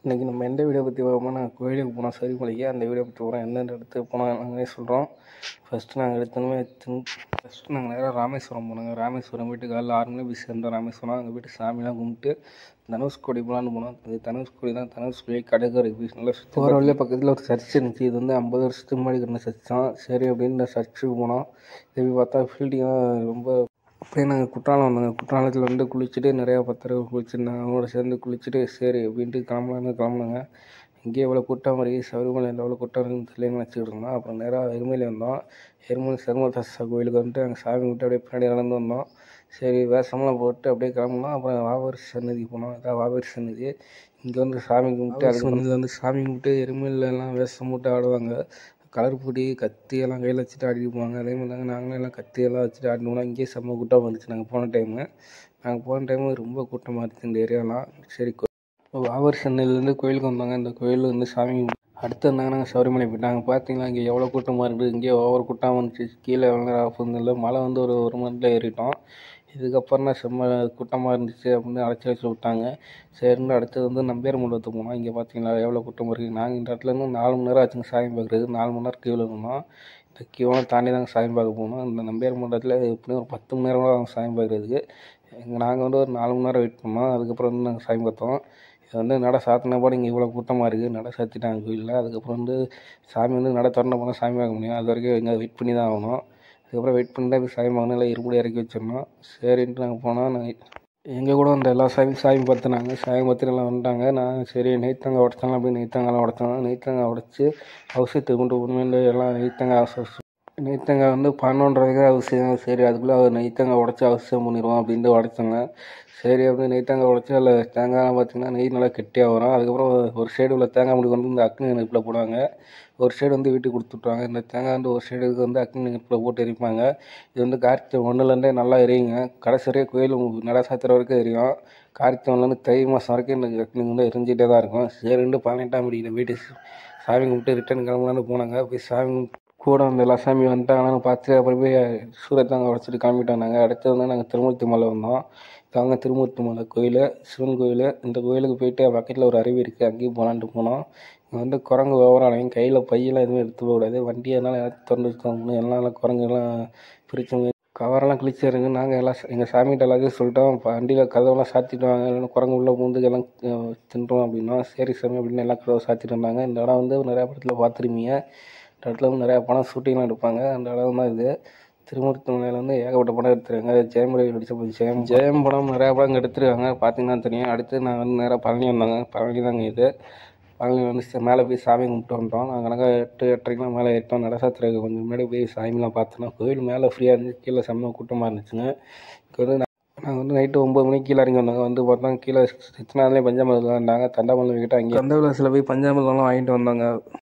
இன்றைக்கி நம்ம எந்த வீடியோ பற்றி பார்ப்போம்னா நாங்கள் கோயிலுக்கு போனோம் சபரிமலைக்கு அந்த வீடியோ பற்றி போகிறோம் எந்தெந்த இடத்துக்கு போனோம் நாங்களே சொல்கிறோம் ஃபஸ்ட்டு நாங்கள் எடுத்தோமே ஃபஸ்ட்டு நாங்கள் நேராக ராமேஸ்வரம் போனோங்க ராமேஸ்வரம் போயிட்டு காலைல ஆறு மணி போய் சேர்ந்தோம் ராமேஸ்வரம் அங்கே போயிட்டு சாமிலாம் கும்பிட்டு தனுஷ்கோடி போகலான்னு போனோம் அது தனுஷ்கோடி தான் தனுஷ்கோடி கடற்கரை பீச் நல்லா சுற்றி போகிற வழியில் பக்கத்தில் ஒரு சர்ச் இருந்துச்சு இது வந்து ஐம்பது வருஷத்துக்கு முன்னாடி இருந்த சர்ச் தான் சரி அப்படின்னு இந்த சர்ச்சுக்கு போனோம் இது போய் பார்த்தா ஃபீல்டிங்லாம் ரொம்ப அப்படியே நாங்கள் குற்றாலம் வந்தோங்க குற்றாலத்தில் வந்து குளிச்சுட்டு நிறையா பத்திரம் குளிச்சிருந்தாங்க அவங்களோட சேர்ந்து குளிச்சுட்டு சரி அப்படின்ட்டு கிளம்பலான்னு கிளம்புனாங்க இங்கேயே எவ்வளோ கூட்டம் மாதிரி சபரிமலையில் எவ்வளோ கூட்டம் இருக்குன்னு தெரியலன்னு நினச்சிட்டு இருந்தோம் அப்புறம் நேராக எருமையில வந்தோம் எருமலை சர்மதாசா கோயிலுக்கு வந்துட்டு அங்கே சாமி விட்டு அப்படியே பின்னாடி நடந்து வந்தோம் சரி வேஷம்லாம் போட்டு அப்படியே கிளம்புனோம் அப்புறம் வாவரி சன்னதி போனோம் அதான் வாவரி சன்னதி இங்கே வந்து சாமி கும்பிட்டு அதுக்கு வந்து வந்து சாமி கும்பிட்டு எருமையிலலாம் வேஷம் போட்டு ஆடுவாங்க கலர் பொடி கத்தி எல்லாம் கையில் வச்சுட்டு ஆடிட்டு போவாங்க அதே மாதிரி தாங்க நாங்களும் எல்லாம் கத்தி எல்லாம் வச்சுட்டு ஆடினோம்னா இங்கேயே செம்ம கூட்டம் வந்துச்சு நாங்கள் போன டைமு நாங்கள் போன டைமு ரொம்ப கூட்டமாக இருந்துச்சு இந்த ஏரியாலாம் சரி ஆவர் சென்னையிலேருந்து கோயிலுக்கு வந்தாங்க இந்த கோயில் வந்து சாமி அடுத்து இருந்தாங்க நாங்கள் சபரிமலை போயிட்டாங்க பார்த்தீங்களா இங்கே எவ்வளோ கூட்டமாக இருக்குது இங்கே ஒவ்வொரு கூட்டம் வந்துச்சு கீழே எவ்வளோ நேரம் ஆஃப் இல்லை மழை வந்து ஒரு ஒரு மணி நேரத்தில் ஏறிட்டோம் இதுக்கப்புறம் தான் செம்ம கூட்டமாக இருந்துச்சு அப்படின்னு அழைச்சி வச்சு விட்டாங்க சரின்னு அடுத்தது வந்து நம்பியார் மண்டபத்துக்கு போனோம் இங்கே பார்த்தீங்களா எவ்வளோ கூட்டமாக இருக்குது நாங்கள் இந்த இடத்துல இருந்து நாலு மணி நேரம் ஆச்சுங்க சாமி பார்க்குறது நாலு மணி நேரம் கீழே இருந்தோம் இந்த கியூலாம் தாண்டி தாங்க சாமி பார்க்க போனோம் இந்த நம்பியார் மண்டபத்தில் எப்படியும் ஒரு பத்து மணி நேரம் கூட ஆகும் சாமி பார்க்குறதுக்கு எங்கள் நாங்கள் வந்து ஒரு நாலு மணி நேரம் வெயிட் பண்ணோம் அதுக்கப்புறம் வந்து நாங்கள் சாமி பார்த்தோம் இது வந்து நடை சாத்தின போட இங்கே இவ்வளோ கூட்டமாக இருக்குது நடை சாத்திட்டாங்க கோயிலில் அதுக்கப்புறம் வந்து சாமி வந்து நடை திறந்த போனால் சாமி பார்க்க முடியும் அது வரைக்கும் எங்கே வெயிட் பண்ணி தான் ஆகணும் அதுக்கப்புறம் வெயிட் பண்ணி தான் போய் சாமி பார்க்கணும் இல்லை இருமுடி இறக்கி வச்சிடணும் சரின்ட்டு நாங்கள் போனோம் நாங்கள் எங்கள் கூட வந்த எல்லா சாமி சாமி பார்த்துனாங்க சாமி பார்த்துட்டு எல்லாம் வந்துட்டாங்க நான் சரி நெய்த்தங்காய் உடச்சாலும் அப்படியே நெய்த்தங்காய்லாம் உடச்சோம் நெய்த்தங்காய் உடச்சி அவசியத்தை கொண்டு உண்மையில் எல்லாம் நெய்த்தங்காய் அவசரம் நெய்த்தங்காய் வந்து பன்னெண்டுறதுக்கு அவசியம் சரி அதுக்குள்ளே அவர் நெய்த்தங்காய் உடச்சி அவசியம் பண்ணிடுவோம் அப்படின்ட்டு உடச்சாங்க சரி அப்படி நெய் தேங்காய் உடச்சி அதில் தேங்காய்லாம் பார்த்திங்கன்னா நெய் நல்லா கெட்டியாக வரும் அதுக்கப்புறம் ஒரு சைடு உள்ள தேங்காய் முடி கொண்டு இந்த அக்னி நெருப்பில் போடுவாங்க ஒரு சைடு வந்து வீட்டுக்கு கொடுத்துட்ருவாங்க இந்த தேங்காய் வந்து ஒரு சைடுக்கு வந்து அக்னி நெருப்பில் போட்டு எரிப்பாங்க இது வந்து கார்த்திகை ஒன்றுலேருந்தே நல்லா எரியுங்க கடைசி வரையும் கோயில் நட சாத்திர வரைக்கும் எரியும் கார்த்திகை ஒன்றுலேருந்து தை மாதம் வரைக்கும் இந்த அக்னி வந்து எரிஞ்சிட்டே தான் இருக்கும் சரின்ட்டு பதினெட்டாம் படி வீட்டு சாமி கும்பிட்டு ரிட்டர்ன் கிளம்பலான்னு போனாங்க போய் சாமி கூட வந்த எல்லா சாமி வந்துட்டாங்கன்னு பார்த்து அப்புறம் போய் சூரத்தாங்க உடச்சிட்டு கிளம்பிட்டு வந்தாங்க அடுத்து வந்து நாங்கள் திருமூர்த்தி மலை வந்தோம் தாங்க திருமூர்த்தி மலை கோயில் சிவன் கோயில் இந்த கோயிலுக்கு போயிட்டு பக்கத்தில் ஒரு அருவி இருக்குது அங்கேயும் போகலான்ட்டு போனோம் இங்கே வந்து குரங்கு ஓவராலையும் கையில் பையெல்லாம் எதுவும் எடுத்து போகக்கூடாது வண்டி அதனால் எல்லாத்தையும் திறந்து வச்சுக்கோங்க எல்லாம் குரங்குலாம் பிரித்தவங்க கவரெல்லாம் கிழிச்சிருங்க நாங்கள் எல்லாம் எங்கள் சாமிகிட்ட எல்லாத்தையும் சொல்லிட்டோம் வண்டியில் கதவெல்லாம் சாத்திட்டு வாங்க இல்லைன்னா குரங்கு உள்ளே பூந்து எல்லாம் தின்றோம் அப்படின்னா சரி சாமி அப்படின்னு எல்லாம் கதவை சாத்திட்டு இருந்தாங்க இந்த இடம் வந்து நிறையா படத்தில் பார்த்துருப்பீங்க இந்த இடத்துல வந்து நிறையா படம் ஷூட்டிங்லாம் எடுப்பாங்க அந்த இடம் தான் இது திருமூர்த்தி மலையில் வந்து ஏகப்பட்ட படம் எடுத்துருக்காங்க ஜெயம் ரவி நடிச்ச ஜெயம் ஜெயம் படம் நிறையா படம் எடுத்துருக்காங்க பார்த்தீங்கன்னா தெரியும் அடுத்து நான் வந்து நேராக பழனி வந்தாங்க பழனி தாங்க இது பழனி வந்து மேலே போய் சாமி கும்பிட்டு வந்தோம் நாங்கள் கணக்காக எட்டு எட்டரைக்கெலாம் மேலே ஏற்றோம் நடசாத்திரக்கு கொஞ்சம் முன்னாடி போய் சாமிலாம் பார்த்தோன்னா கோயில் மேலே ஃப்ரீயாக இருந்துச்சு கீழே செம்ம கூட்டமாக இருந்துச்சுங்க இங்கே வந்து நாங்கள் வந்து நைட்டு ஒம்பது மணிக்கு கீழே இறங்கி வந்தாங்க வந்து பார்த்தா கீழே சித்தனாலே பஞ்சாமிரதம் இருந்தாங்க தண்டாமலம் கிட்ட அங்கே அந்த விலாசில் போய் பஞ்சாமிரதம்லாம் வாங்கிட்டு வந்தாங்க